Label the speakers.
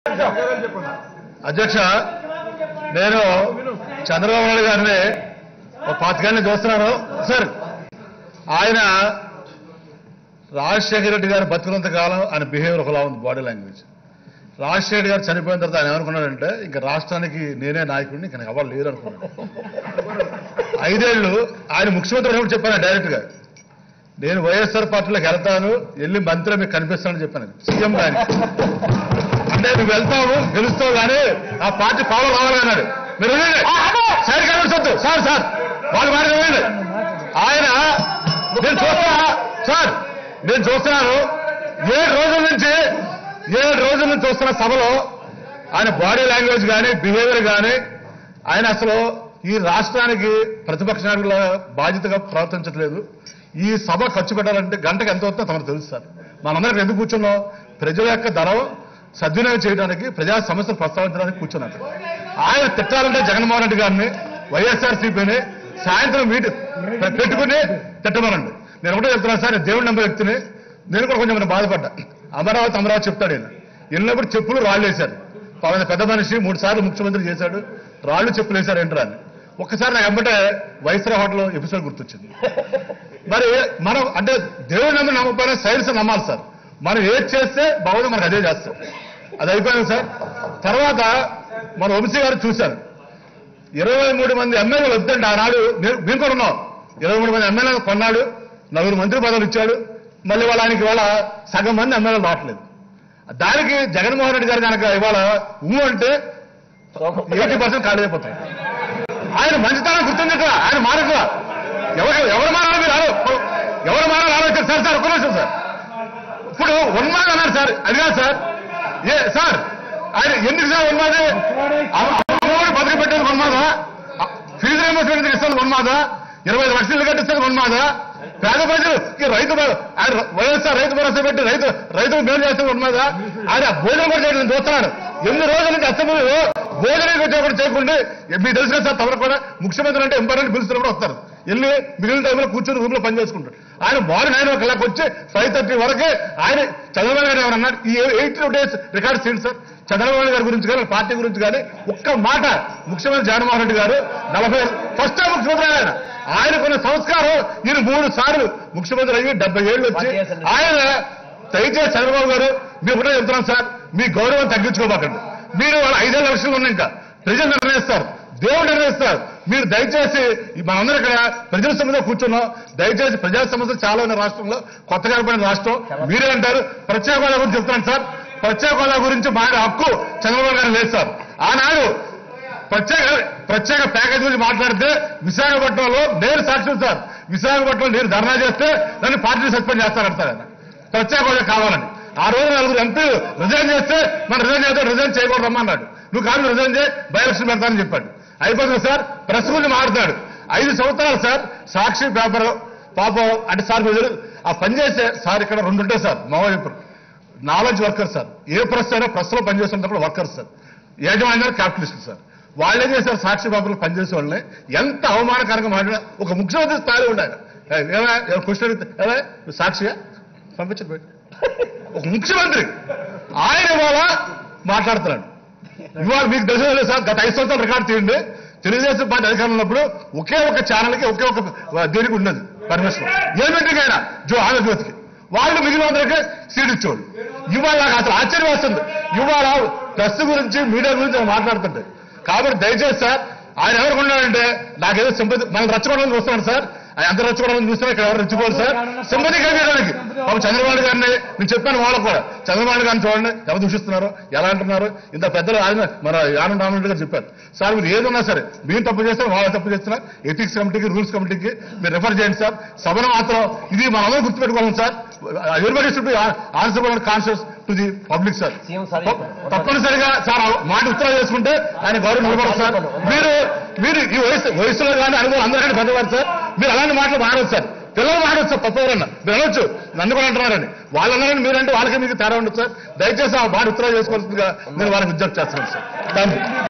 Speaker 1: అధ్యక్ష నేను చంద్రబాబు నాయుడు గారిని ఒక పాతికేళ్ళని చూస్తున్నాను సార్ ఆయన రాజశేఖర రెడ్డి గారు బతుకున్నంత కాలం ఆయన బిహేవియర్ ఒకలా ఉంది బాడీ లాంగ్వేజ్ రాజశేఖర రెడ్డి గారు చనిపోయిన తర్వాత ఆయన ఏమనుకున్నాడంటే ఇంకా రాష్ట్రానికి నేనే నాయకుడిని ఇంకా నాకు ఎవరు లేరు అనుకున్నాడు ఐదేళ్లు ఆయన ముఖ్యమంత్రి ఉన్నప్పుడు చెప్పాను డైరెక్ట్ గా నేను వైఎస్ఆర్ పార్టీలోకి వెళ్తాను వెళ్ళి మంత్రి మీకు కనిపిస్తానని చెప్పాను సీఎం గాని అంటే నువ్వు వెళ్తావు గెలుస్తావు కానీ ఆ పార్టీ పవర్ రావాలి అన్నాడు మీరు వినండి. సైడ్ కనిపించొద్దు సార్ సార్ వాళ్ళు మాట వినండి ఆయన నేను చూస్తున్నా సార్ నేను చూస్తున్నాను ఏడు రోజుల నుంచి ఏడు రోజుల నుంచి చూస్తున్న సభలో ఆయన బాడీ లాంగ్వేజ్ కానీ బిహేవియర్ కానీ ఆయన అసలు ఈ రాష్ట్రానికి ప్రతిపక్ష నాయకుల బాధ్యతగా ప్రవర్తించట్లేదు ఈ సభ ఖర్చు పెట్టాలంటే గంటకు ఎంత అవుతుందో తమకు తెలుసు సార్ మనందరం ఎందుకు కూర్చున్నాం ప్రజల యొక్క ధరం సద్వినియోగం చేయడానికి ప్రజా సమస్యలు ప్రస్తావించడానికి కూర్చున్నారు ఆయన తిట్టాలంటే జగన్మోహన్ రెడ్డి గారిని వైఎస్ఆర్సీపీని సాయంత్రం మీటి పెట్టుకుని తిట్టమనండి నేను ఒకటే చెప్తున్నాను సార్ నేను దేవుడి నెంబర్ వ్యక్తిని నేను కూడా కొంచెం నేను బాధపడ్డా అమరావతి అమరావతి చెప్తాడు ఆయన వెళ్ళినప్పుడు చెప్పులు రాళ్ళు వేశారు పవన్ పెద్ద మనిషి మూడు సార్లు ముఖ్యమంత్రి చేశాడు రాళ్ళు చెప్పులు వేశారు ఏంట్రా అని ఒక్కసారి నాకు అమ్మటే వైస్రా హోటల్ ఎపిసోడ్ గుర్తొచ్చింది మరి మనం అంటే దేవుడి నమ్మి నమ్మకపోయినా సైన్స్ నమ్మాలి సార్ మనం ఏది చేస్తే బాగుంది మనకు అదే చేస్తాం అది అయిపోయింది సార్ తర్వాత మన వంశీ గారు చూశారు ఇరవై మూడు మంది ఎమ్మెల్యేలు వద్దండి ఆనాడు మీరు- మేము కూడా ఉన్నాం ఇరవై మూడు మంది ఎమ్మెల్యేలు కొన్నాడు నలుగురు మంత్రి పదవులు ఇచ్చాడు మళ్ళీ వాళ్ళ ఆయనకి ఇవాళ సగం మంది ఎమ్మెల్యేలు రావట్లేదు దానికి జగన్మోహన్ రెడ్డి గారు కనుక ఇవాళ ఊ అంటే ఎయిటీ పర్సెంట్ ఖాళీ అయిపోతాయి ఆయన మంచితనం గుర్తుందిట్లా ఆయన మారట్లా ఎవరు ఎవరు మారాలి మీరు ఆలో- ఎవరు మారాలి ఆలోచించారు సార్ సార్ ఒక నిమిషం సార్ ఇప్పుడు ఉన్మాదం అన్నారు సార్ అది కాదు సార్ ఏ సార్ ఆయన ఎందుకు సార్ ఉన్మాది అమ్మఒడి బతికి పెట్టేది ఉన్మాదా ఫీజు రియంబర్స్మెంట్ ఇస్తుంది ఉన్మాదా ఇరవై ఐదు లక్షలు కట్టిస్తుంది ఉన్మాదా పేద ప్రజలు రైతు భ- ఆయన వైఎస్ఆర్ రైతు భరోసా పెట్టి రైతు రైతులు మేలు చేస్తుంది ఉన్మాదా ఆయన భోజనం కూడా చేయడం చూస్తున్నాడు ఎన్ని రోజుల నుంచి అసెంబ్లీలో భోజనం కూడా కూడా చేయకుండా మీకు తెలిసిన సార్ తమరు కూడా ముఖ్యమంత్రి అంటే ఇంపార్టెంట్ పిలుస్తున్నప్పుడు వస్తారు వెళ్ళి మిగిలిన టైంలో కూర్చొని రూమ్ లో పని చేసుకుంటాడు ఆయన మార్నింగ్ నైన్ ఓ క్లాక్ వచ్చి ఫైవ్ థర్టీ వరకే ఆయన చంద్రబాబు నాయుడు ఏమన్నా అన్నాడు ఈ ఎయిట్ డేస్ రికార్డ్ చేయండి సార్ చంద్రబాబు నాయుడు గారి గురించి కానీ పార్టీ గురించి కానీ ఒక్క మాట ముఖ్యమంత్రి జగన్మోహన్ రెడ్డి గారు నలభై ఫస్ట్ టైం ముఖ్యమంత్రి ఆయన ఆయనకున్న సంస్కారం ఈయన మూడు సార్లు ముఖ్యమంత్రి అయ్యి డెబ్బై ఏళ్ళు వచ్చి ఆయన దయచేసి చంద్రబాబు గారు మీరు ఒకటే చెప్తున్నాం సార్ మీ గౌరవం తగ్గించుకోబాకండి మీరు వాళ్ళ ఐదేళ్ళ లక్షలు ఉన్నాయి ఇంకా ప్రజలు నిర్ణయిస్తారు దేవుడు నిర్ణయిస్తారు మీరు దయచేసి ఈ మనందరం ఇక్కడ ప్రజల సమస్య కూర్చున్నాం దయచేసి ప్రజా సమస్యలు చాలా ఉన్నాయి రాష్ట్రంలో కొత్తగా ఏర్పడిన రాష్ట్రం మీరే అంటారు ప్రత్యేక హోదా గురించి చెప్తున్నాను సార్ ప్రత్యేక హోదా గురించి మా హక్కు చంద్రబాబు గారు లేదు సార్ ఆనాడు ప్రత్యేక ప్రత్యేక ప్యాకేజ్ గురించి మాట్లాడితే విశాఖపట్నంలో నేను సాక్షి సార్ విశాఖపట్నంలో నేను ధర్నా చేస్తే నన్ను పార్టీ సస్పెండ్ చేస్తారంట సార్ ఆయన ప్రత్యేక హోదా కావాలని ఆ రోజు నలుగురు ఎంపీలు రిజైన్ చేస్తే మనం రిజైన్ చేస్తే రిజైన్ చేయకూడదు రమ్మన్నాడు నువ్వు కాదు రిజైన్ చేయి బై ఎలక్షన్ పెడతానని చెప్పాడు అయిపోతుంది సార్ ప్రెస్ గురించి మాట్లాడు ఐదు సంవత్సరాలు సార్ సాక్షి పేపర్ పాపం అంటే సార్ మీరు ఆ పనిచేసే సార్ ఇక్కడ రెండు ఉంటాయి సార్ మావోయిప్పుడు నాలెడ్జ్ వర్కర్ సార్ ఏ ప్రెస్ అయినా ప్రెస్ లో పనిచేస్తున్నప్పుడు వర్కర్ సార్ యాజమాన్యాలు క్యాపిటలిస్ట్ సార్ వాళ్ళు ఏం చేశారు సాక్షి పేపర్లో పనిచేసే వాళ్ళని ఎంత అవమానకరంగా మాట్లాడినా ఒక ముఖ్యమంత్రి స్థాయిలో ఉండాలి ఏమైనా క్వశ్చన్ అడిగితే ఏమా నువ్వు సాక్షిగా పంపించండి బయట ఒక ముఖ్యమంత్రి ఆయన ఇవాళ మాట్లాడుతున్నాడు ఇవాళ మీకు తెలిసిన సార్ గత ఐదు సంవత్సరాలు రికార్డు తీయండి తెలుగుదేశం పార్టీ అధికారంలో ఉన్నప్పుడు ఒకే ఒక ఛానల్కి ఒకే ఒక దీనికి ఉన్నది పర్మిషన్ ఏమిటికి అయినా జో ఆంధ్రజ్యోతికి వాళ్ళు మిగిలిన అందరికీ సీట్ ఇచ్చేవాళ్ళు ఇవాళ నాకు అసలు ఆశ్చర్యం వస్తుంది ఇవాళ ప్రెస్ గురించి మీడియా గురించి నేను మాట్లాడుతుంటే కాబట్టి దయచేసి సార్ ఆయన ఎవరు ఉన్నాడంటే నాకేదో సింపతి మనం రచ్చగొడాలని చూస్తున్నాడు సార్ ఆయన ఎంత రచ్చగొడాలని చూస్తున్నా ఇక్కడ ఎవరు రెచ్చిపోరు సార్ సింపతి కలిగడానికి పాపం చంద్రబాబు గారిని నేను చెప్పాను వాళ్ళకు కూడా చంద్రబాబు గారిని చూడండి ఎవరు దూషిస్తున్నారు ఎలా అంటున్నారు ఇంత పెద్దలు ఆయన మన ఆనంద్ రామరెడ్డి గారు చెప్పారు సార్ మీరు ఏదున్నా సరే మీరు తప్పు చేస్తారు వాళ్ళు తప్పు చేస్తున్నారు ఎథిక్స్ కమిటీకి రూల్స్ కమిటీకి మీరు రిఫర్ చేయండి సార్ సభను మాత్రం ఇది మనందరం గుర్తుపెట్టుకోవాలి sir everybody should answer conscious to the public sir
Speaker 2: CM sir
Speaker 1: తప్పనిసరిగా సార్ ఆ మాట ఉత్తరాలు చేసుకుంటే ఆయన గౌరవం నిలబడదు సార్ మీరు మీరు ఈ వయసు వయసులో కానీ అనుభవం అందరికంటే పెద్దవారు సార్ మీరు అలాంటి మాటలు మాడదు సార్ పిల్లలు మాడచ్చు సార్ తప్ప ఎవరన్నా మీరు అనొచ్చు నన్ను కూడా అంటున్నారని వాళ్ళు అన్నారని మీరంటే వాళ్ళకి మీకు తేడా ఉండదు సార్ దయచేసి ఆ మాట ఉత్తరాలు చేసుకోవాల్సిందిగా నేను వారికి విజ్ఞప్తి చేస్తున్నాను సార్ థ్యాంక్ యూ